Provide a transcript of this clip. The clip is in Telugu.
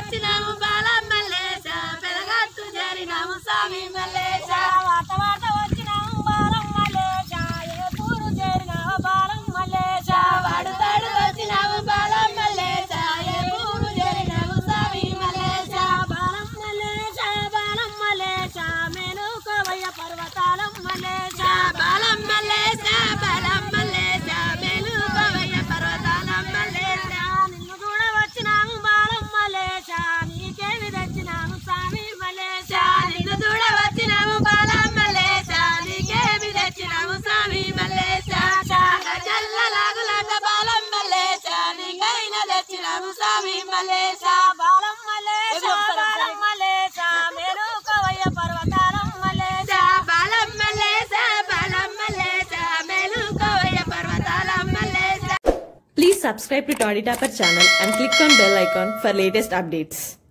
వచ్చినాము బాలం మల్లేశ పెదగట్టు చేరినాము స్వామి మల్లేశ వాట వాట వచ్చినాము బాలం మల్లేశ ఏ పూరు చేరినావు బాలం మల్లేశ వాడుతాడు వచ్చినాము బాలం మల్లేశ ఏ ఊరు చేరినాము స్వామి మల్లేశ బాలం మల్లేశ బాలం మల్లేశ మేలుకోవయ్య పర్వతాలం మల్లేశ బాలం మల్లేశ బాలం మల్లేశ మేలుకోవయ్య పర్వతాలం మల్లేశ నిన్ను కూడా వచ్చినాము బాలం మల్లేశ నీకేమి తెచ్చినాము స్వామి మల్లేశ నిన్ను చూడ వచ్చినాము బాలం మల్లేశ నీకేమి తెచ్చినాము స్వామి మల్లేశ చల్లలాగులాట బాలం మల్లేశ నీకైనా తెచ్చినాము స్వామి Mallesha బాలం Mallesha బాలం Mallesha మేలుకోవయ్య పర్వతాలం Mallesha బాలం Mallesha బాలం Mallesha మేలుకోవయ్య పర్వతాలం Mallesha Please subscribe to Toddy Tapper channel and click on bell icon for latest updates.